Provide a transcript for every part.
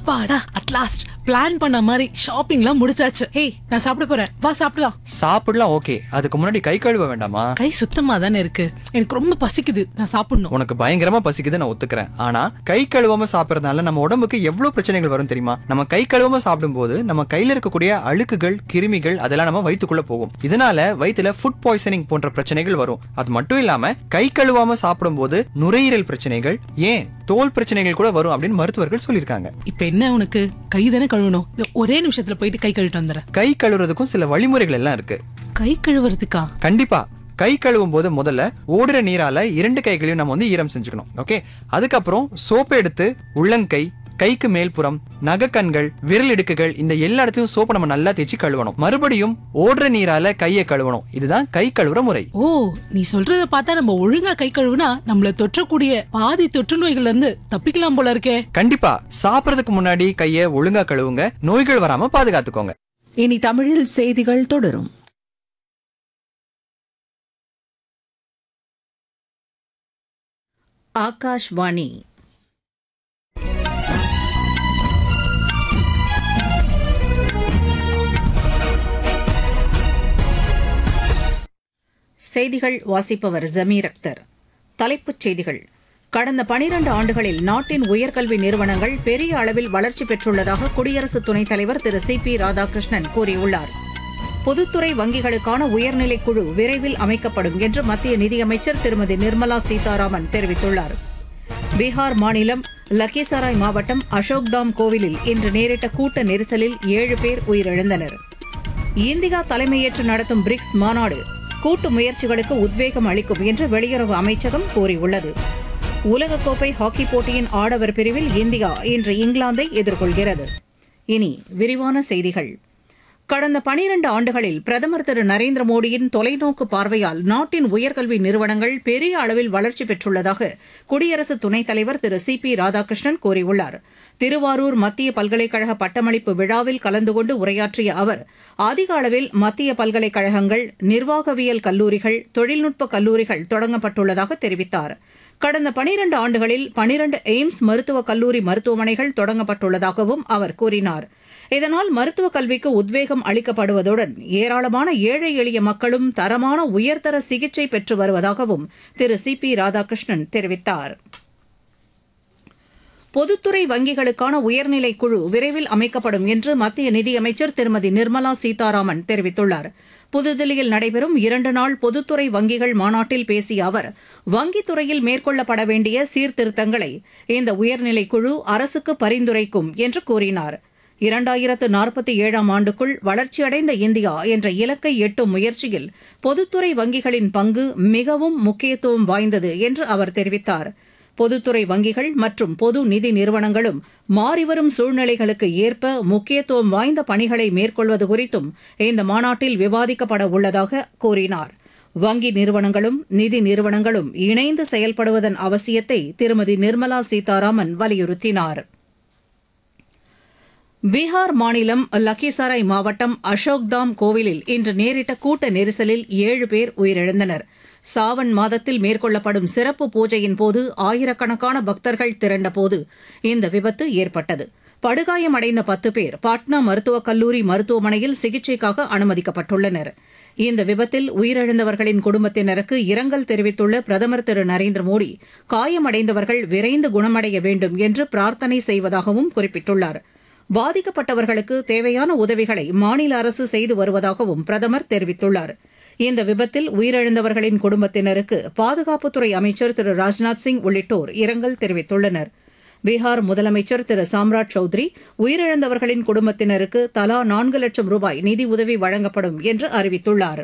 அப்பாடா at last plan பண்ண மாதிரி ஷாப்பிங்லாம் முடிச்சாச்சு ஹேய் நான் சாப்பிட போறேன் வா சாப்பிடலாம் சாப்பிடலாம் ஓகே அதுக்கு முன்னாடி கை கழுவ வேண்டாமா கை சுத்தமா தானே இருக்கு எனக்கு ரொம்ப பசிக்குது நான் சாப்பிடணும் உனக்கு பயங்கரமா பசிக்குது நான் ஒத்துக்கிறேன் ஆனா கை கழுவாம சாப்பிடறதுனால நம்ம உடம்புக்கு எவ்வளவு பிரச்சனைகள் வரும் தெரியுமா நம்ம கை கழுவாம சாப்பிடும்போது நம்ம கையில இருக்கக்கூடிய அழுக்குகள் கிருமிகள் அதெல்லாம் நம்ம வயித்துக்குள்ள போகும் இதனால வயித்துல ஃபுட் பாய்சனிங் போன்ற பிரச்சனைகள் வரும் அது மட்டும் இல்லாம கை கழுவாம சாப்பிடும்போது நுரையீரல் பிரச்சனைகள் ஏன் தோல் பிரச்சனைகள் கூட வரும் அப்படின்னு மருத்துவர்கள் சொல்லியிருக்காங்க இப்ப என்ன உனக்கு கை தானே கழுவணும் இந்த ஒரே நிமிஷத்துல போயிட்டு கை கழுவிட்டு வந்துடுறேன் கை கழுவுறதுக்கும் சில வழிமுறைகள் எல்லாம் இருக்கு கை கழுவுறதுக்கா கண்டிப்பா கை கழுவும் போது முதல்ல ஓடுற நீரால இரண்டு கைகளையும் நம்ம வந்து ஈரம் செஞ்சுக்கணும் ஓகே அதுக்கப்புறம் சோப்பு எடுத்து உள்ளங்கை கைக்கு மேல்புறம் நகக்கண்கள் விரல் இடுக்குகள் இந்த எல்லா இடத்தையும் சோப்பை நம்ம நல்லா தேய்ச்சி கழுவணும் மறுபடியும் ஓடுற நீரால கையை கழுவணும் இதுதான் கை கழுவுற முறை ஓ நீ சொல்றத பார்த்தா நம்ம ஒழுங்கா கை கழுவுனா நம்மள தொற்றக்கூடிய பாதி தொற்று நோய்கள்ல இருந்து தப்பிக்கலாம் போல இருக்கே கண்டிப்பா சாப்பிடறதுக்கு முன்னாடி கையை ஒழுங்கா கழுவுங்க நோய்கள் வராம பாதுகாத்துக்கோங்க இனி தமிழில் செய்திகள் தொடரும் ஆகாஷ்வாணி செய்திகள் வாசிப்பவர் ஜமீர் அக்தர் தலைப்புச் செய்திகள் கடந்த பனிரண்டு ஆண்டுகளில் நாட்டின் உயர்கல்வி நிறுவனங்கள் பெரிய அளவில் வளர்ச்சி பெற்றுள்ளதாக குடியரசு துணைத் தலைவர் திரு சி பி ராதாகிருஷ்ணன் கூறியுள்ளார் பொதுத்துறை வங்கிகளுக்கான உயர்நிலைக் குழு விரைவில் அமைக்கப்படும் என்று மத்திய நிதியமைச்சர் திருமதி நிர்மலா சீதாராமன் தெரிவித்துள்ளார் பீகார் மாநிலம் லக்கிசராய் மாவட்டம் அசோக்தாம் கோவிலில் இன்று நேரிட்ட கூட்ட நெரிசலில் ஏழு பேர் உயிரிழந்தனர் இந்தியா தலைமையேற்று நடத்தும் பிரிக்ஸ் மாநாடு கூட்டு முயற்சிகளுக்கு உத்வேகம் அளிக்கும் என்று வெளியுறவு அமைச்சகம் கூறியுள்ளது உலகக்கோப்பை ஹாக்கி போட்டியின் ஆடவர் பிரிவில் இந்தியா இன்று இங்கிலாந்தை எதிர்கொள்கிறது இனி விரிவான செய்திகள் கடந்த பனிரண்டு ஆண்டுகளில் பிரதமர் திரு நரேந்திர மோடியின் தொலைநோக்கு பார்வையால் நாட்டின் உயர்கல்வி நிறுவனங்கள் பெரிய அளவில் வளர்ச்சி பெற்றுள்ளதாக குடியரசு துணைத் தலைவர் திரு சி பி ராதாகிருஷ்ணன் கூறியுள்ளார் திருவாரூர் மத்திய பல்கலைக்கழக பட்டமளிப்பு விழாவில் கலந்து கொண்டு உரையாற்றிய அவர் அதிக அளவில் மத்திய பல்கலைக்கழகங்கள் நிர்வாகவியல் கல்லூரிகள் தொழில்நுட்ப கல்லூரிகள் தொடங்கப்பட்டுள்ளதாக தெரிவித்தார் கடந்த பனிரண்டு ஆண்டுகளில் பனிரண்டு எய்ம்ஸ் மருத்துவக் கல்லூரி மருத்துவமனைகள் தொடங்கப்பட்டுள்ளதாகவும் அவர் கூறினார் இதனால் மருத்துவக் கல்விக்கு உத்வேகம் அளிக்கப்படுவதுடன் ஏராளமான ஏழை எளிய மக்களும் தரமான உயர்தர சிகிச்சை பெற்று வருவதாகவும் திரு சி பி ராதாகிருஷ்ணன் தெரிவித்தார் பொதுத்துறை வங்கிகளுக்கான உயர்நிலைக் குழு விரைவில் அமைக்கப்படும் என்று மத்திய நிதியமைச்சர் திருமதி நிர்மலா சீதாராமன் தெரிவித்துள்ளார் புதுதில்லியில் நடைபெறும் இரண்டு நாள் பொதுத்துறை வங்கிகள் மாநாட்டில் பேசிய அவர் வங்கித் துறையில் மேற்கொள்ளப்பட வேண்டிய சீர்திருத்தங்களை இந்த உயர்நிலைக் குழு அரசுக்கு பரிந்துரைக்கும் என்று கூறினார் இரண்டாயிரத்து நாற்பத்தி ஏழாம் ஆண்டுக்குள் வளர்ச்சியடைந்த இந்தியா என்ற இலக்கை எட்டும் முயற்சியில் பொதுத்துறை வங்கிகளின் பங்கு மிகவும் முக்கியத்துவம் வாய்ந்தது என்று அவர் தெரிவித்தார் பொதுத்துறை வங்கிகள் மற்றும் பொது நிதி நிறுவனங்களும் மாறிவரும் சூழ்நிலைகளுக்கு ஏற்ப முக்கியத்துவம் வாய்ந்த பணிகளை மேற்கொள்வது குறித்தும் இந்த மாநாட்டில் விவாதிக்கப்பட உள்ளதாக கூறினார் வங்கி நிறுவனங்களும் நிதி நிறுவனங்களும் இணைந்து செயல்படுவதன் அவசியத்தை திருமதி நிர்மலா சீதாராமன் வலியுறுத்தினார் பீகார் மாநிலம் லக்கிசராய் மாவட்டம் அசோக்தாம் கோவிலில் இன்று நேரிட்ட கூட்ட நெரிசலில் ஏழு பேர் உயிரிழந்தனர் சாவன் மாதத்தில் மேற்கொள்ளப்படும் சிறப்பு பூஜையின் போது ஆயிரக்கணக்கான பக்தர்கள் திரண்டபோது இந்த விபத்து ஏற்பட்டது படுகாயமடைந்த பத்து பேர் பாட்னா மருத்துவக் கல்லூரி மருத்துவமனையில் சிகிச்சைக்காக அனுமதிக்கப்பட்டுள்ளனர் இந்த விபத்தில் உயிரிழந்தவர்களின் குடும்பத்தினருக்கு இரங்கல் தெரிவித்துள்ள பிரதமர் திரு நரேந்திர மோடி காயமடைந்தவர்கள் விரைந்து குணமடைய வேண்டும் என்று பிரார்த்தனை செய்வதாகவும் குறிப்பிட்டுள்ளார் பாதிக்கப்பட்டவர்களுக்கு தேவையான உதவிகளை மாநில அரசு செய்து வருவதாகவும் பிரதமர் தெரிவித்துள்ளார் இந்த விபத்தில் உயிரிழந்தவர்களின் குடும்பத்தினருக்கு பாதுகாப்புத்துறை அமைச்சர் திரு ராஜ்நாத் சிங் உள்ளிட்டோர் இரங்கல் தெரிவித்துள்ளனர் பீகார் முதலமைச்சர் திரு சாம்ராட் சௌத்ரி உயிரிழந்தவர்களின் குடும்பத்தினருக்கு தலா நான்கு லட்சம் ரூபாய் நிதி உதவி வழங்கப்படும் என்று அறிவித்துள்ளார்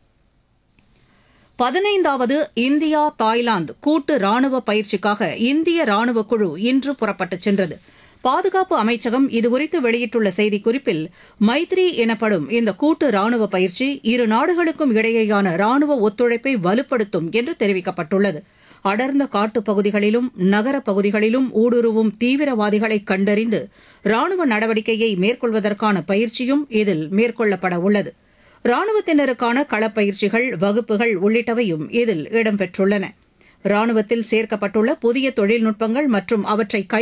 பதினைந்தாவது இந்தியா தாய்லாந்து கூட்டு ராணுவ பயிற்சிக்காக இந்திய ராணுவ குழு இன்று புறப்பட்டுச் சென்றது பாதுகாப்பு அமைச்சகம் இதுகுறித்து வெளியிட்டுள்ள செய்திக்குறிப்பில் மைத்ரி எனப்படும் இந்த கூட்டு ராணுவ பயிற்சி இரு நாடுகளுக்கும் இடையேயான ராணுவ ஒத்துழைப்பை வலுப்படுத்தும் என்று தெரிவிக்கப்பட்டுள்ளது அடர்ந்த காட்டுப் பகுதிகளிலும் நகரப் பகுதிகளிலும் ஊடுருவும் தீவிரவாதிகளை கண்டறிந்து ராணுவ நடவடிக்கையை மேற்கொள்வதற்கான பயிற்சியும் இதில் மேற்கொள்ளப்பட உள்ளது ராணுவத்தினருக்கான களப்பயிற்சிகள் வகுப்புகள் உள்ளிட்டவையும் இதில் இடம்பெற்றுள்ளன ராணுவத்தில் சேர்க்கப்பட்டுள்ள புதிய தொழில்நுட்பங்கள் மற்றும் அவற்றை கை